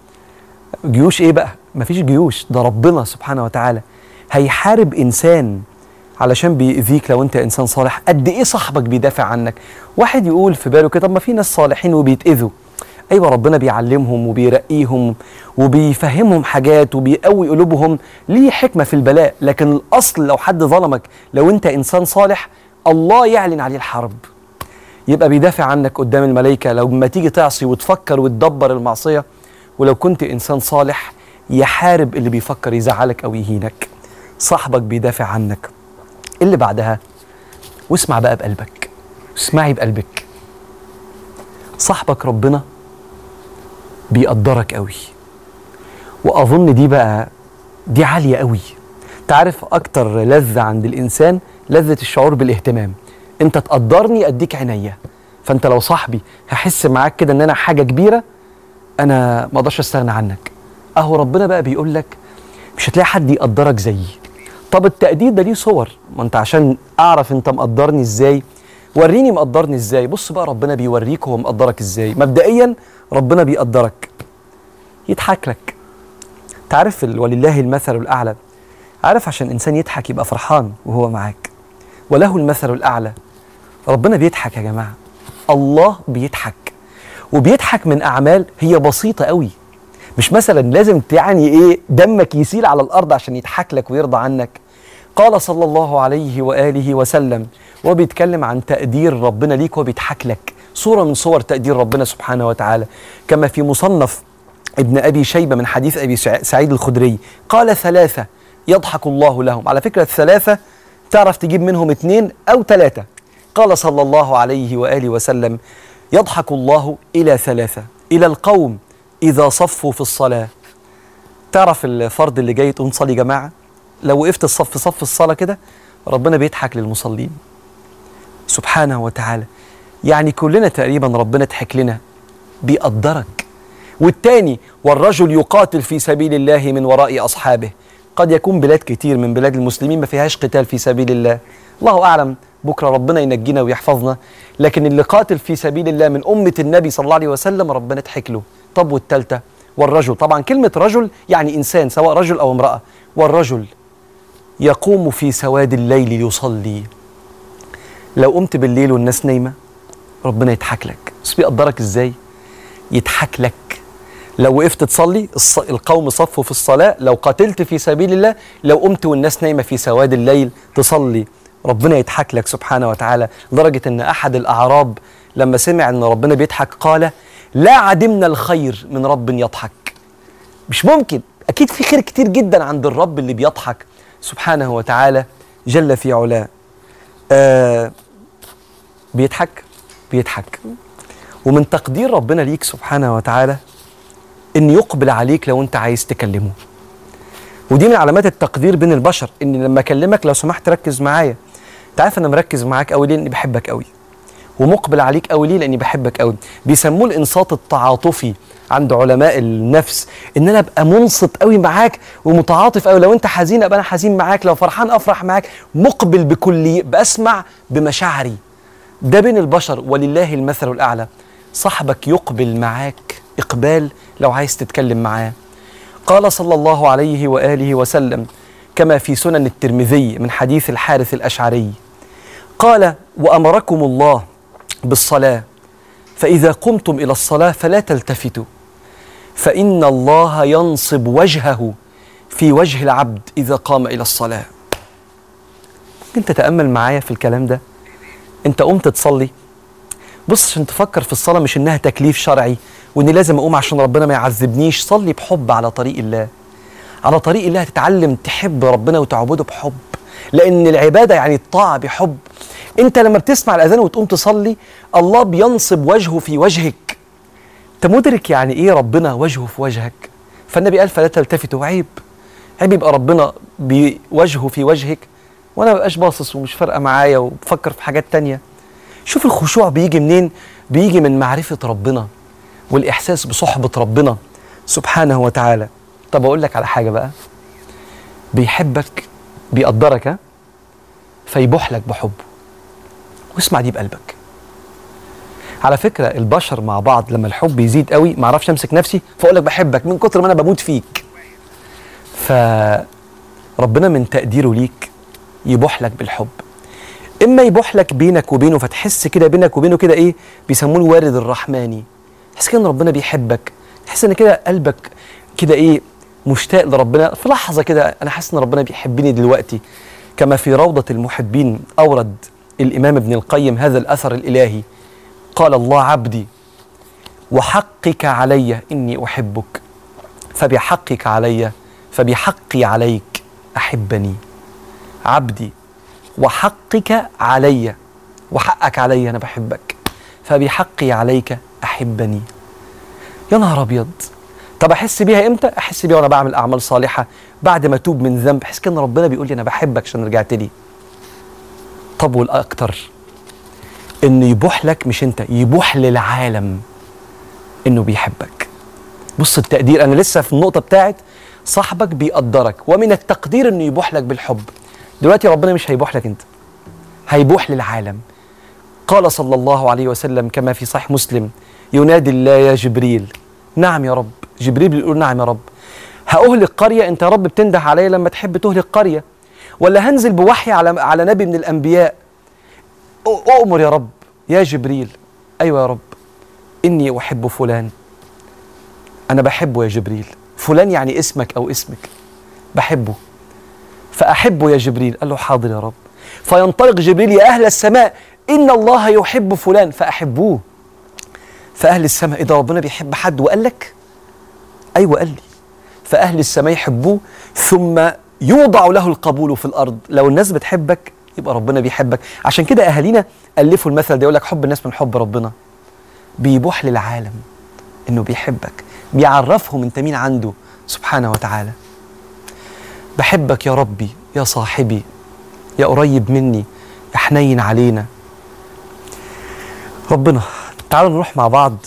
جيوش إيه بقى مفيش جيوش ده ربنا سبحانه وتعالى هيحارب إنسان علشان بيأذيك لو أنت إنسان صالح قد إيه صاحبك بيدافع عنك واحد يقول في باله كده طب ما في ناس صالحين وبيتأذوا ايوه ربنا بيعلمهم وبيرقيهم وبيفهمهم حاجات وبيقوي قلوبهم ليه حكمه في البلاء لكن الاصل لو حد ظلمك لو انت انسان صالح الله يعلن عليه الحرب يبقى بيدافع عنك قدام الملائكه لو ما تيجي تعصي وتفكر وتدبر المعصيه ولو كنت انسان صالح يحارب اللي بيفكر يزعلك او يهينك صاحبك بيدافع عنك اللي بعدها واسمع بقى بقلبك اسمعي بقلبك صاحبك ربنا بيقدرك قوي واظن دي بقى دي عاليه قوي تعرف اكتر لذه عند الانسان لذه الشعور بالاهتمام انت تقدرني اديك عينيا فانت لو صاحبي هحس معاك كده ان انا حاجه كبيره انا ما اقدرش استغنى عنك اهو ربنا بقى بيقول لك مش هتلاقي حد يقدرك زيي طب التقدير ده ليه صور ما انت عشان اعرف انت مقدرني ازاي وريني مقدرني ازاي بص بقى ربنا بيوريك هو مقدرك ازاي مبدئيا ربنا بيقدرك يضحك لك تعرف ال- ولله المثل الاعلى عارف عشان انسان يضحك يبقى فرحان وهو معاك وله المثل الاعلى ربنا بيضحك يا جماعه الله بيضحك وبيضحك من اعمال هي بسيطه قوي مش مثلا لازم يعني ايه دمك يسيل على الارض عشان يضحك لك ويرضى عنك قال صلى الله عليه واله وسلم وبيتكلم عن تقدير ربنا ليك وبيضحك لك صوره من صور تقدير ربنا سبحانه وتعالى كما في مصنف ابن ابي شيبه من حديث ابي سع- سعيد الخدري قال ثلاثه يضحك الله لهم على فكره الثلاثه تعرف تجيب منهم اثنين او ثلاثه قال صلى الله عليه واله وسلم يضحك الله الى ثلاثه الى القوم اذا صفوا في الصلاه تعرف الفرد اللي جاي تقوم تصلي جماعه لو وقفت الصف في صف الصلاه كده ربنا بيضحك للمصلين سبحانه وتعالى يعني كلنا تقريبا ربنا ضحك لنا بيقدرك والتاني والرجل يقاتل في سبيل الله من وراء أصحابه قد يكون بلاد كتير من بلاد المسلمين ما فيهاش قتال في سبيل الله الله أعلم بكرة ربنا ينجينا ويحفظنا لكن اللي قاتل في سبيل الله من أمة النبي صلى الله عليه وسلم ربنا ضحك له طب والتالتة والرجل طبعا كلمة رجل يعني إنسان سواء رجل أو امرأة والرجل يقوم في سواد الليل يصلي لو قمت بالليل والناس نايمة ربنا يضحك لك بس بيقدرك ازاي يضحك لك لو وقفت تصلي الص... القوم صفوا في الصلاة لو قاتلت في سبيل الله لو قمت والناس نايمة في سواد الليل تصلي ربنا يضحك لك سبحانه وتعالى لدرجة أن أحد الأعراب لما سمع أن ربنا بيضحك قال لا عدمنا الخير من رب يضحك مش ممكن أكيد في خير كتير جدا عند الرب اللي بيضحك سبحانه وتعالى جل في علاه آه بيضحك بيضحك ومن تقدير ربنا ليك سبحانه وتعالى ان يقبل عليك لو انت عايز تكلمه ودي من علامات التقدير بين البشر ان لما اكلمك لو سمحت ركز معايا انت عارف انا مركز معاك قوي ليه لاني بحبك قوي ومقبل عليك قوي ليه لاني بحبك قوي بيسموه الانصات التعاطفي عند علماء النفس ان انا ابقى منصت قوي معاك ومتعاطف قوي لو انت حزين ابقى انا حزين معاك لو فرحان افرح معاك مقبل بكلي بسمع بمشاعري ده بين البشر ولله المثل الاعلى صاحبك يقبل معاك اقبال لو عايز تتكلم معاه قال صلى الله عليه واله وسلم كما في سنن الترمذي من حديث الحارث الاشعري قال وامركم الله بالصلاه فاذا قمتم الى الصلاه فلا تلتفتوا فان الله ينصب وجهه في وجه العبد اذا قام الى الصلاه ممكن تتامل معايا في الكلام ده انت قمت تصلي بص عشان تفكر في الصلاه مش انها تكليف شرعي واني لازم اقوم عشان ربنا ما يعذبنيش صلي بحب على طريق الله على طريق الله هتتعلم تحب ربنا وتعبده بحب لان العباده يعني الطاعه بحب انت لما بتسمع الاذان وتقوم تصلي الله بينصب وجهه في وجهك انت مدرك يعني ايه ربنا وجهه في وجهك فالنبي قال فلا تلتفتوا عيب عيب يبقى ربنا بوجهه في وجهك وانا ما بقاش باصص ومش فارقه معايا وبفكر في حاجات تانية شوف الخشوع بيجي منين بيجي من معرفه ربنا والاحساس بصحبه ربنا سبحانه وتعالى طب اقول لك على حاجه بقى بيحبك بيقدرك ها فيبوح لك بحبه واسمع دي بقلبك على فكره البشر مع بعض لما الحب يزيد قوي ما اعرفش امسك نفسي فاقول لك بحبك من كتر ما انا بموت فيك فربنا من تقديره ليك يبوح لك بالحب اما يبوح لك بينك وبينه فتحس كده بينك وبينه كده ايه بيسموه الوارد الرحماني تحس كده ان ربنا بيحبك تحس ان كده قلبك كده ايه مشتاق لربنا في لحظه كده انا حاسس ان ربنا بيحبني دلوقتي كما في روضه المحبين اورد الامام ابن القيم هذا الاثر الالهي قال الله عبدي وحقك علي اني احبك فبحقك علي فبحقي عليك احبني عبدي وحقك علي وحقك علي انا بحبك فبحقي عليك احبني يا نهار ابيض طب احس بيها امتى احس بيها وانا بعمل اعمال صالحه بعد ما اتوب من ذنب احس كده ان ربنا بيقول لي انا بحبك عشان رجعت لي طب والاكتر ان يبوح لك مش انت يبوح للعالم انه بيحبك بص التقدير انا لسه في النقطه بتاعت صاحبك بيقدرك ومن التقدير انه يبوح لك بالحب دلوقتي ربنا مش هيبوح لك انت هيبوح للعالم قال صلى الله عليه وسلم كما في صحيح مسلم ينادي الله يا جبريل نعم يا رب جبريل بيقول نعم يا رب هأهلك قرية أنت يا رب بتنده عليا لما تحب تهلك قرية ولا هنزل بوحي على على نبي من الأنبياء أ- أؤمر يا رب يا جبريل أيوة يا رب إني أحب فلان أنا بحبه يا جبريل فلان يعني اسمك أو اسمك بحبه فأحبه يا جبريل قال له حاضر يا رب فينطلق جبريل يا أهل السماء إن الله يحب فلان فأحبوه فأهل السماء إذا ربنا بيحب حد وقال لك أيوة قال لي فأهل السماء يحبوه ثم يوضع له القبول في الأرض لو الناس بتحبك يبقى ربنا بيحبك عشان كده أهالينا ألفوا المثل ده يقول لك حب الناس من حب ربنا بيبوح للعالم إنه بيحبك بيعرفهم أنت مين عنده سبحانه وتعالى بحبك يا ربي يا صاحبي يا قريب مني يا حنين علينا ربنا تعالوا نروح مع بعض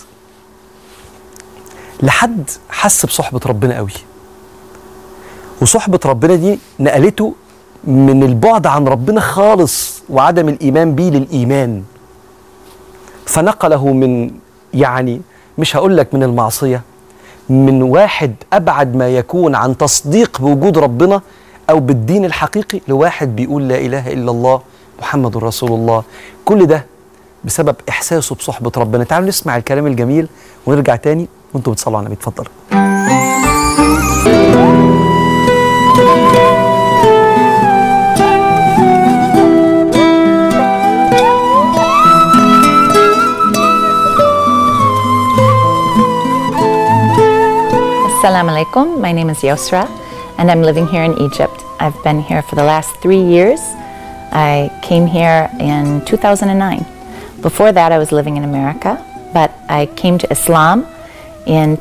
لحد حس بصحبة ربنا قوي وصحبة ربنا دي نقلته من البعد عن ربنا خالص وعدم الإيمان بيه للإيمان فنقله من يعني مش هقول لك من المعصية من واحد أبعد ما يكون عن تصديق بوجود ربنا أو بالدين الحقيقي لواحد بيقول لا إله إلا الله محمد رسول الله كل ده بسبب إحساسه بصحبة ربنا تعالوا نسمع الكلام الجميل ونرجع تاني وانتم بتصلوا على النبي اتفضلوا Assalamu alaikum. My name is Yosra, and I'm living here in Egypt. I've been here for the last three years. I came here in 2009. Before that, I was living in America, but I came to Islam in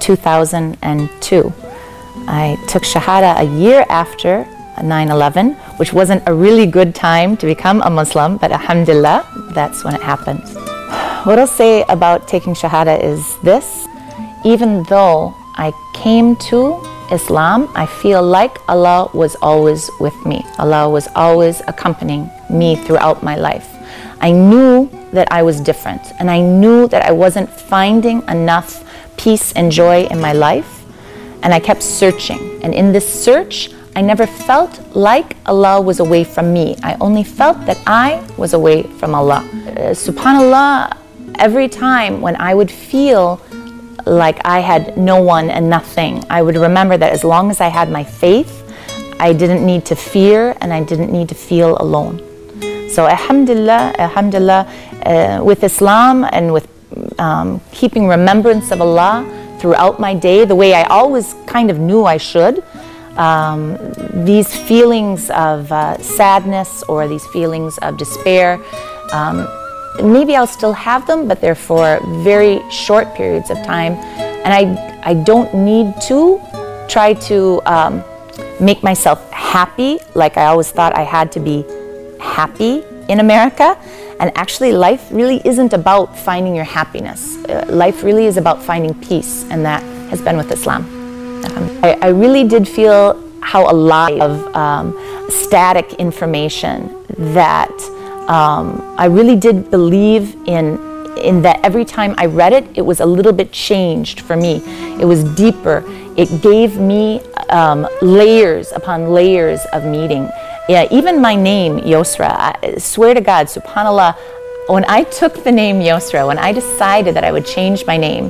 2002. I took Shahada a year after 9 11, which wasn't a really good time to become a Muslim, but Alhamdulillah, that's when it happened. What I'll say about taking Shahada is this even though I came to Islam, I feel like Allah was always with me. Allah was always accompanying me throughout my life. I knew that I was different, and I knew that I wasn't finding enough peace and joy in my life, and I kept searching. And in this search, I never felt like Allah was away from me. I only felt that I was away from Allah. Uh, Subhanallah, every time when I would feel like I had no one and nothing, I would remember that as long as I had my faith, I didn't need to fear and I didn't need to feel alone. So, Alhamdulillah, Alhamdulillah, uh, with Islam and with um, keeping remembrance of Allah throughout my day, the way I always kind of knew I should, um, these feelings of uh, sadness or these feelings of despair, um, maybe I'll still have them, but they're for very short periods of time. And I, I don't need to try to um, make myself happy like I always thought I had to be happy in America. And actually, life really isn't about finding your happiness. Uh, life really is about finding peace, and that has been with Islam. I, I really did feel how alive of um, static information that um, I really did believe in in that every time I read it, it was a little bit changed for me. It was deeper. It gave me um, layers upon layers of meaning. Yeah, even my name, Yosra, I swear to God, subhanAllah, when I took the name Yosra, when I decided that I would change my name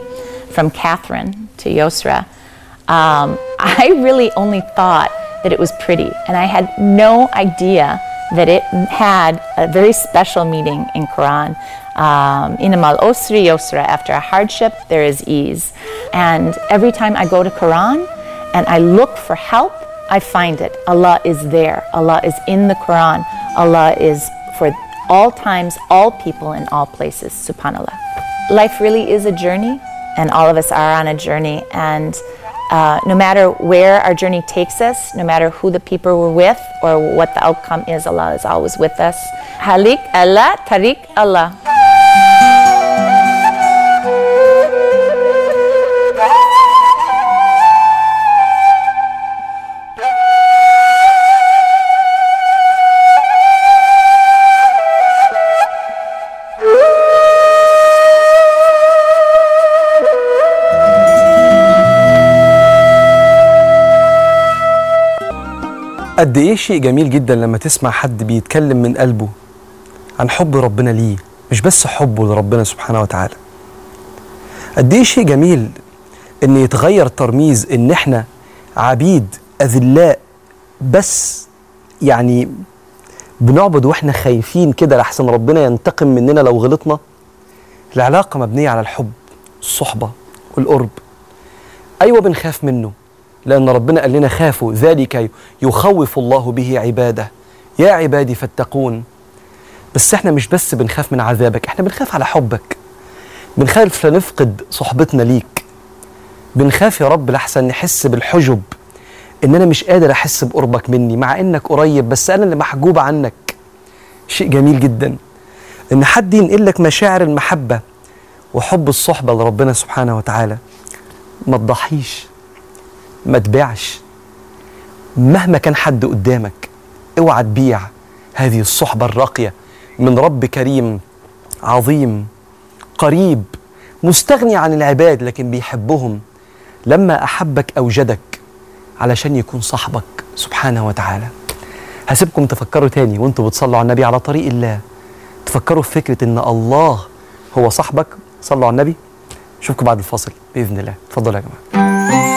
from Catherine to Yosra, um, I really only thought that it was pretty, and I had no idea that it had a very special meaning in Quran. Um, Inamal osri yosra, after a hardship, there is ease. And every time I go to Quran and I look for help, I find it. Allah is there. Allah is in the Quran. Allah is for all times, all people, in all places. Subhanallah. Life really is a journey, and all of us are on a journey. And uh, no matter where our journey takes us, no matter who the people we're with or what the outcome is, Allah is always with us. Halik Allah, Tariq Allah. قد ايه شيء جميل جدا لما تسمع حد بيتكلم من قلبه عن حب ربنا ليه مش بس حبه لربنا سبحانه وتعالى قد ايه شيء جميل ان يتغير ترميز ان احنا عبيد اذلاء بس يعني بنعبد واحنا خايفين كده لحسن ربنا ينتقم مننا لو غلطنا العلاقه مبنيه على الحب الصحبه والقرب ايوه بنخاف منه لأن ربنا قال لنا خافوا ذلك يخوف الله به عباده يا عبادي فاتقون بس احنا مش بس بنخاف من عذابك احنا بنخاف على حبك بنخاف لنفقد صحبتنا ليك بنخاف يا رب لحسن نحس بالحجب ان انا مش قادر احس بقربك مني مع انك قريب بس انا اللي محجوب عنك شيء جميل جدا ان حد ينقل لك مشاعر المحبه وحب الصحبه لربنا سبحانه وتعالى ما تضحيش ما تبيعش مهما كان حد قدامك اوعى تبيع هذه الصحبة الراقية من رب كريم عظيم قريب مستغني عن العباد لكن بيحبهم لما أحبك أوجدك علشان يكون صاحبك سبحانه وتعالى هسيبكم تفكروا تاني وانتوا بتصلوا على النبي على طريق الله تفكروا في فكرة ان الله هو صاحبك صلوا على النبي اشوفكم بعد الفاصل بإذن الله اتفضلوا يا جماعة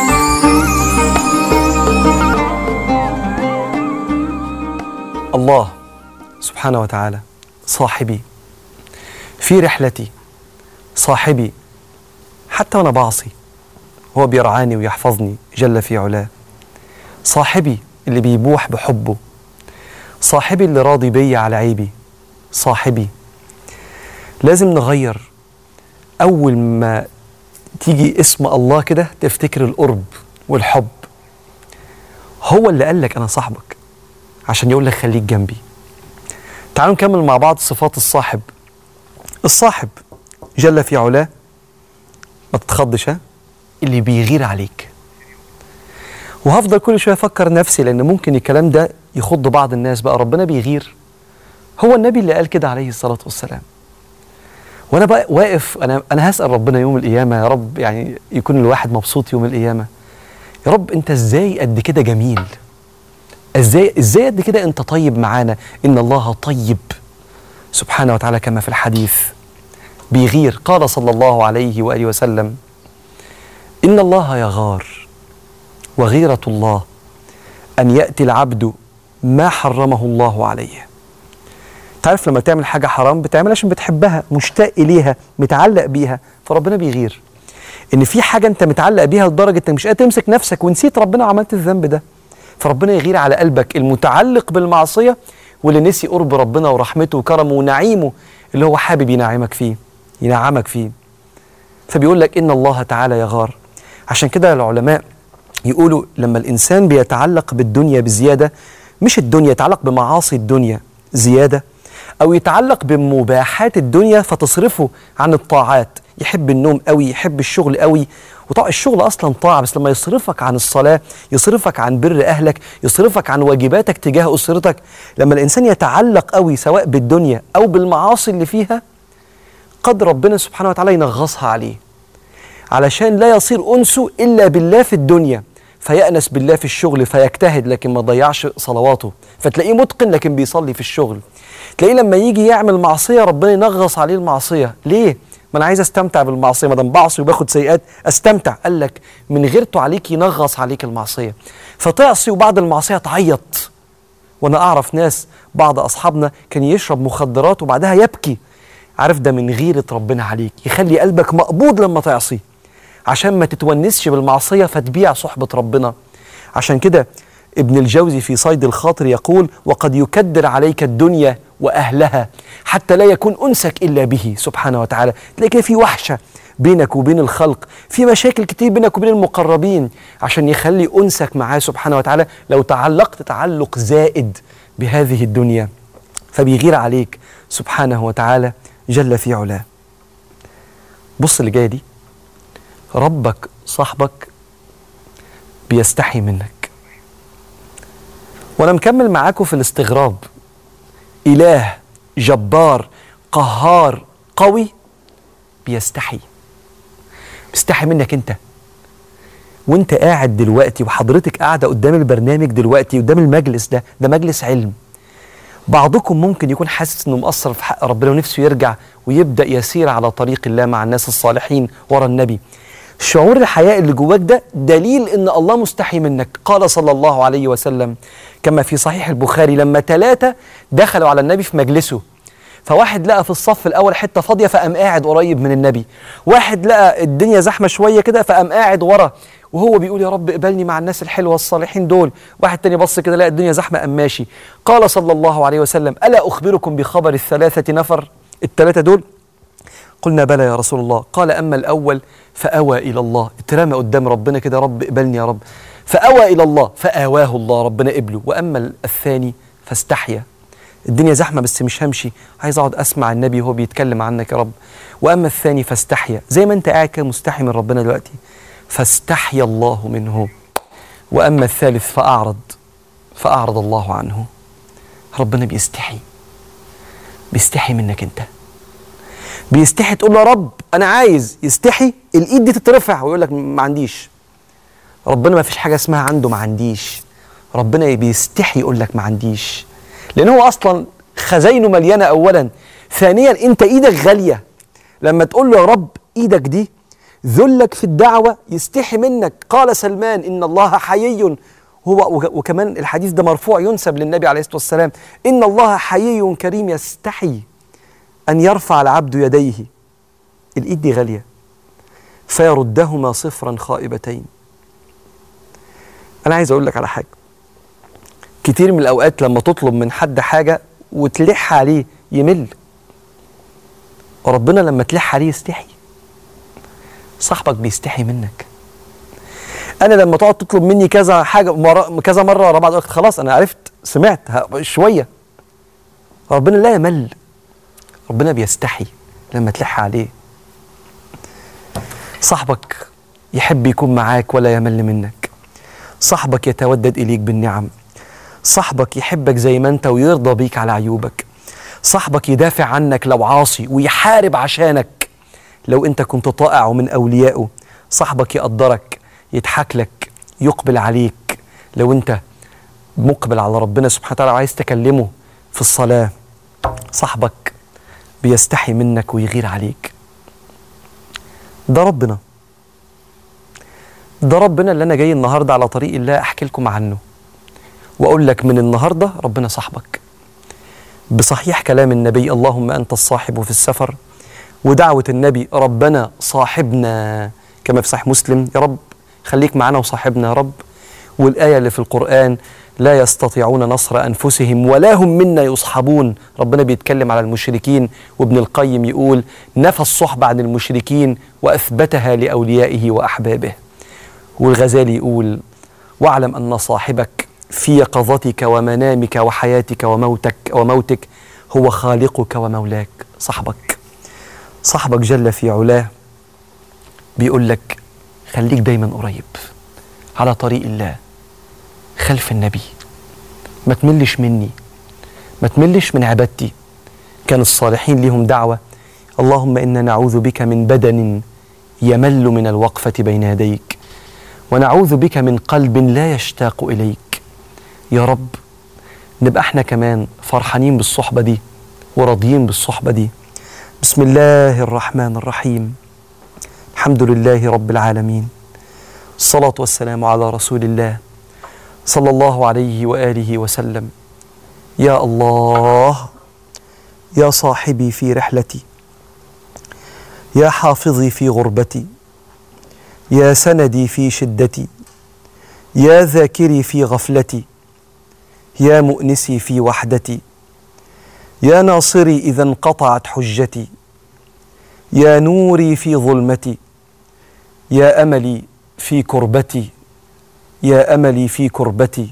الله سبحانه وتعالى صاحبي في رحلتي صاحبي حتى وانا بعصي هو بيرعاني ويحفظني جل في علاه صاحبي اللي بيبوح بحبه صاحبي اللي راضي بيا على عيبي صاحبي لازم نغير اول ما تيجي اسم الله كده تفتكر القرب والحب هو اللي قال لك انا صاحبك عشان يقول لك خليك جنبي تعالوا نكمل مع بعض صفات الصاحب الصاحب جل في علاه ما تتخضش ها اللي بيغير عليك وهفضل كل شويه افكر نفسي لان ممكن الكلام ده يخض بعض الناس بقى ربنا بيغير هو النبي اللي قال كده عليه الصلاه والسلام وانا بقى واقف انا انا هسال ربنا يوم القيامه يا رب يعني يكون الواحد مبسوط يوم القيامه يا رب انت ازاي قد كده جميل ازاي ازاي قد كده انت طيب معانا ان الله طيب سبحانه وتعالى كما في الحديث بيغير قال صلى الله عليه واله وسلم ان الله يغار وغيره الله ان ياتي العبد ما حرمه الله عليه تعرف لما تعمل حاجه حرام بتعملها عشان بتحبها مشتاق اليها متعلق بيها فربنا بيغير ان في حاجه انت متعلق بيها لدرجه انك مش قادر تمسك نفسك ونسيت ربنا وعملت الذنب ده فربنا يغير على قلبك المتعلق بالمعصيه واللي نسي قرب ربنا ورحمته وكرمه ونعيمه اللي هو حابب ينعمك فيه ينعمك فيه فبيقول لك ان الله تعالى يغار عشان كده العلماء يقولوا لما الانسان بيتعلق بالدنيا بزياده مش الدنيا يتعلق بمعاصي الدنيا زياده او يتعلق بمباحات الدنيا فتصرفه عن الطاعات يحب النوم قوي يحب الشغل قوي وطبعا الشغل اصلا طاعه بس لما يصرفك عن الصلاه يصرفك عن بر اهلك يصرفك عن واجباتك تجاه اسرتك لما الانسان يتعلق قوي سواء بالدنيا او بالمعاصي اللي فيها قد ربنا سبحانه وتعالى ينغصها عليه علشان لا يصير انسه الا بالله في الدنيا فيأنس بالله في الشغل فيجتهد لكن ما ضيعش صلواته فتلاقيه متقن لكن بيصلي في الشغل تلاقيه لما يجي يعمل معصية ربنا ينغص عليه المعصية ليه؟ ما انا عايز استمتع بالمعصيه ما دام بعصي وباخد سيئات استمتع قال لك من غيرته عليك ينغص عليك المعصيه فتعصي وبعد المعصيه تعيط وانا اعرف ناس بعض اصحابنا كان يشرب مخدرات وبعدها يبكي عارف ده من غيرة ربنا عليك يخلي قلبك مقبوض لما تعصي عشان ما تتونسش بالمعصية فتبيع صحبة ربنا عشان كده ابن الجوزي في صيد الخاطر يقول وقد يكدر عليك الدنيا وأهلها حتى لا يكون أنسك إلا به سبحانه وتعالى تلاقي كده في وحشة بينك وبين الخلق في مشاكل كتير بينك وبين المقربين عشان يخلي أنسك معاه سبحانه وتعالى لو تعلقت تعلق زائد بهذه الدنيا فبيغير عليك سبحانه وتعالى جل في علاه بص اللي جايه دي ربك صاحبك بيستحي منك وانا مكمل معاكم في الاستغراب اله جبار قهار قوي بيستحي بيستحي منك انت وانت قاعد دلوقتي وحضرتك قاعده قدام البرنامج دلوقتي قدام المجلس ده ده مجلس علم بعضكم ممكن يكون حاسس انه مقصر في حق ربنا ونفسه يرجع ويبدا يسير على طريق الله مع الناس الصالحين ورا النبي شعور الحياء اللي جواك ده دليل ان الله مستحي منك قال صلى الله عليه وسلم كما في صحيح البخاري لما ثلاثه دخلوا على النبي في مجلسه فواحد لقى في الصف الاول حته فاضيه فقام قاعد قريب من النبي واحد لقى الدنيا زحمه شويه كده فقام قاعد ورا وهو بيقول يا رب اقبلني مع الناس الحلوه الصالحين دول واحد تاني بص كده لقى الدنيا زحمه قام ماشي قال صلى الله عليه وسلم الا اخبركم بخبر الثلاثه نفر الثلاثه دول قلنا بلى يا رسول الله قال اما الاول فاوى الى الله اترمى قدام ربنا كده يا رب اقبلني يا رب فاوى الى الله فاواه الله ربنا قبله واما الثاني فاستحيا الدنيا زحمه بس مش همشي عايز اقعد اسمع النبي وهو بيتكلم عنك يا رب واما الثاني فاستحيا زي ما انت قاعد كده مستحي من ربنا دلوقتي فاستحيا الله منه واما الثالث فاعرض فاعرض الله عنه ربنا بيستحي بيستحي منك انت بيستحي تقول له يا رب انا عايز يستحي الايد دي تترفع ويقول لك ما عنديش ربنا ما فيش حاجه اسمها عنده ما عنديش ربنا بيستحي يقول لك ما عنديش لان هو اصلا خزاينه مليانه اولا ثانيا انت ايدك غاليه لما تقول له يا رب ايدك دي ذلك في الدعوه يستحي منك قال سلمان ان الله حيي هو وكمان الحديث ده مرفوع ينسب للنبي عليه الصلاه والسلام ان الله حيي كريم يستحي ان يرفع العبد يديه الايد دي غاليه فيردهما صفرا خائبتين انا عايز اقول لك على حاجه كتير من الاوقات لما تطلب من حد حاجه وتلح عليه يمل وربنا لما تلح عليه يستحي صاحبك بيستحي منك انا لما تقعد تطلب مني كذا حاجه مرة كذا مره ورا بعض خلاص انا عرفت سمعت شويه ربنا لا يمل ربنا بيستحي لما تلح عليه صاحبك يحب يكون معاك ولا يمل منك صاحبك يتودد اليك بالنعم صاحبك يحبك زي ما انت ويرضى بيك على عيوبك صاحبك يدافع عنك لو عاصي ويحارب عشانك لو انت كنت طائع ومن اوليائه صاحبك يقدرك يضحك لك يقبل عليك لو انت مقبل على ربنا سبحانه وتعالى وعايز تكلمه في الصلاه صاحبك بيستحي منك ويغير عليك ده ربنا ده ربنا اللي انا جاي النهارده على طريق الله احكي لكم عنه واقول لك من النهارده ربنا صاحبك بصحيح كلام النبي اللهم انت الصاحب في السفر ودعوه النبي ربنا صاحبنا كما في صحيح مسلم يا رب خليك معانا وصاحبنا يا رب والايه اللي في القران لا يستطيعون نصر انفسهم ولا هم منا يصحبون ربنا بيتكلم على المشركين وابن القيم يقول نفى الصحبه عن المشركين واثبتها لاوليائه واحبابه والغزالي يقول واعلم ان صاحبك في يقظتك ومنامك وحياتك وموتك وموتك هو خالقك ومولاك صاحبك صاحبك جل في علاه بيقول لك خليك دايما قريب على طريق الله خلف النبي ما تملش مني ما تملش من عبادتي كان الصالحين لهم دعوة اللهم إنا نعوذ بك من بدن يمل من الوقفة بين يديك ونعوذ بك من قلب لا يشتاق إليك يا رب نبقى احنا كمان فرحانين بالصحبة دي وراضيين بالصحبة دي بسم الله الرحمن الرحيم الحمد لله رب العالمين الصلاة والسلام على رسول الله صلى الله عليه وآله وسلم يا الله يا صاحبي في رحلتي يا حافظي في غربتي يا سندي في شدتي يا ذاكري في غفلتي يا مؤنسي في وحدتي يا ناصري اذا انقطعت حجتي يا نوري في ظلمتي يا املي في كربتي يا املي في كربتي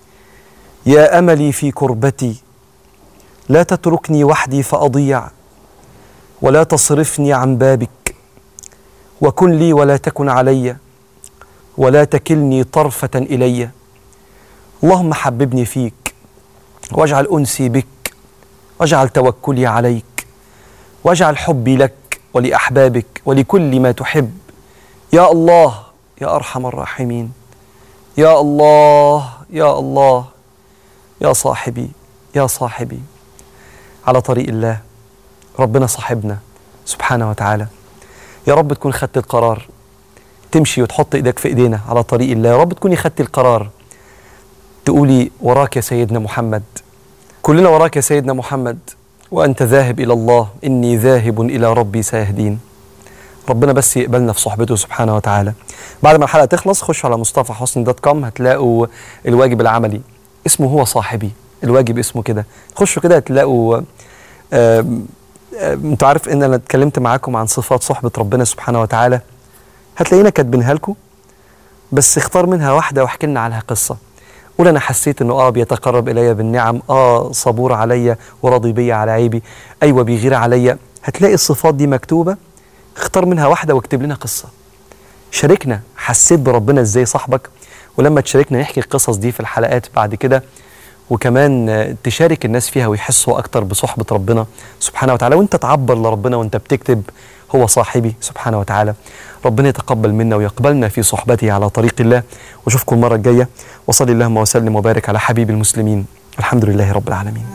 يا املي في كربتي لا تتركني وحدي فاضيع ولا تصرفني عن بابك وكن لي ولا تكن علي ولا تكلني طرفه الي اللهم حببني فيك واجعل انسي بك واجعل توكلي عليك واجعل حبي لك ولاحبابك ولكل ما تحب يا الله يا ارحم الراحمين يا الله يا الله يا صاحبي يا صاحبي على طريق الله ربنا صاحبنا سبحانه وتعالى يا رب تكون خدت القرار تمشي وتحط ايدك في ايدينا على طريق الله يا رب تكوني خدت القرار تقولي وراك يا سيدنا محمد كلنا وراك يا سيدنا محمد وانت ذاهب الى الله اني ذاهب الى ربي سيهدين ربنا بس يقبلنا في صحبته سبحانه وتعالى بعد ما الحلقه تخلص خشوا على مصطفى حسني دوت كوم هتلاقوا الواجب العملي اسمه هو صاحبي الواجب اسمه كده خشوا كده هتلاقوا آم، آم، انتوا عارف ان انا اتكلمت معاكم عن صفات صحبه ربنا سبحانه وتعالى هتلاقينا كاتبينها لكم بس اختار منها واحده واحكي لنا عنها قصه قول انا حسيت انه اه بيتقرب الي بالنعم اه صبور عليا وراضي بيا على عيبي ايوه بيغير عليا هتلاقي الصفات دي مكتوبه اختار منها واحده واكتب لنا قصه شاركنا حسيت بربنا ازاي صاحبك ولما تشاركنا نحكي القصص دي في الحلقات بعد كده وكمان آه، تشارك الناس فيها ويحسوا اكتر بصحبه ربنا سبحانه وتعالى وانت تعبر لربنا وانت بتكتب هو صاحبي سبحانه وتعالى ربنا يتقبل منا ويقبلنا في صحبته على طريق الله واشوفكم المره الجايه وصلي اللهم وسلم وبارك على حبيب المسلمين الحمد لله رب العالمين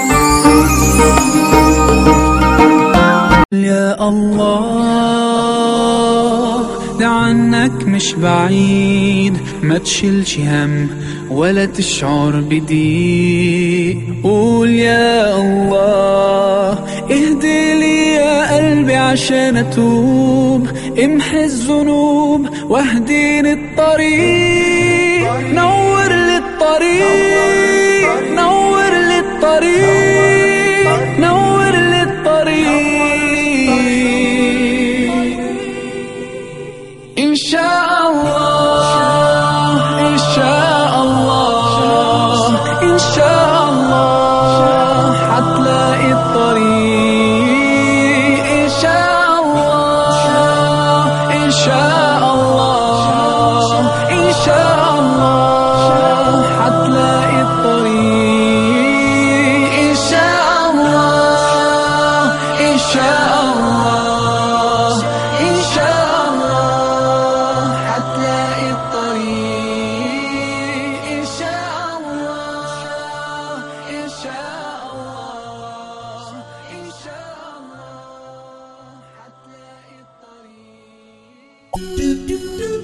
يا الله ده عنك مش بعيد ما تشيلش هم ولا تشعر بضيق قول يا الله اهدي لي يا قلبي عشان اتوب امحي الذنوب واهديني الطريق نور لي الطريق نور لي الطريق نور لي الطريق إن شاء الله إن شاء الله إن شاء الله حتلاقي الطريق إن شاء الله إن شاء الله إن شاء الله حتلاقي الطريق إن شاء الله إن شاء الله إن شاء الله حتلاقي الطريق إن شاء الله إن شاء الله إن شاء الله حتلاقي الطريق